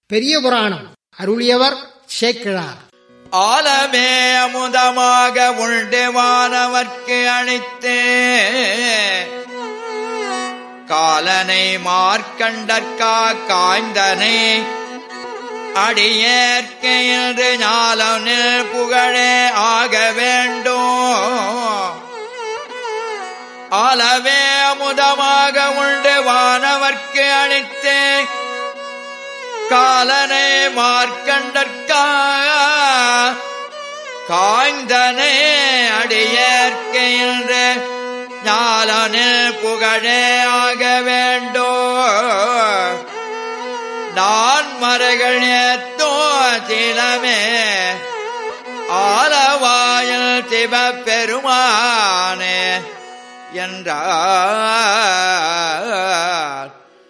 பெரிய புராணம் அருளியவர் சேக்கிழார் ஆலமே அமுதமாக உண்டு வானவர்க்கு அளித்தே காலனை மார்க்கண்டற்கா காய்ந்தனை அடியேற்க என்று ஞாலனில் புகழே ஆக வேண்டும் ஆலவே அமுதமாக உண்டு வானவர்க்கு அளித்தே காலனை மார்க்கண்டற்கா காய்ந்தனே அடியேற்கின்ற ஞாலனில் புகழே ஆக வேண்டோ நான் மறைகள் ஏத்தோ திலமே ஆலவாயில் சிவ பெருமானே என்றார்